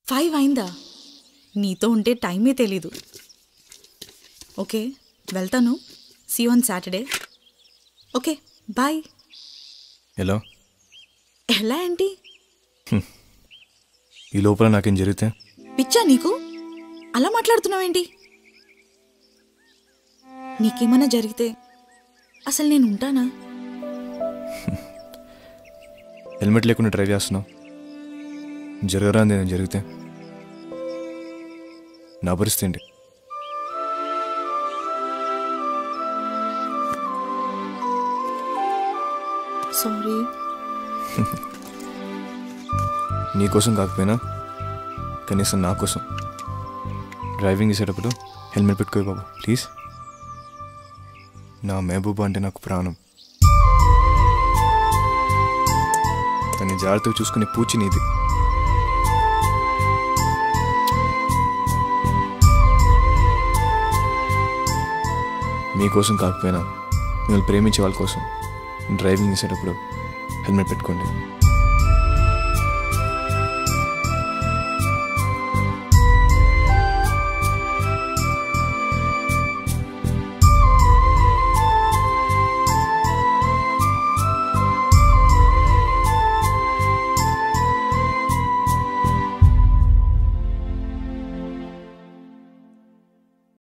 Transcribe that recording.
five అయిందా నీతో ఉంటే టైమే తెలీదు ఓకే వెళ్తాను see on Saturday okay bye ఎలా ఎలా ఏంటి ఈ లోపల నాకేం జరిగితే పిచ్చా నీకు అలా మాట్లాడుతున్నావేంటి నీకేమన్నా జరిగితే అసలు నేను ఉంటానా హెల్మెట్ లేకుండా డ్రైవ్ చేస్తున్నావు జరగరా నేను జరిగితే నా పరిస్థితి ఏంటి సారీ నీ కోసం కాకపోయినా కనీసం నా కోసం డ్రైవింగ్ చేసేటప్పుడు హెల్మెట్ పెట్టుకోయి బాబు ప్లీజ్ నా మహబూబా అంటే నాకు ప్రాణం తను జాగ్రత్తగా చూసుకునే పూచి నీది మీకోసం కాకపోయినా మిమ్మల్ని ప్రేమించే వాళ్ళ కోసం డ్రైవింగ్ చేసేటప్పుడు హెల్మెట్ పెట్టుకోండి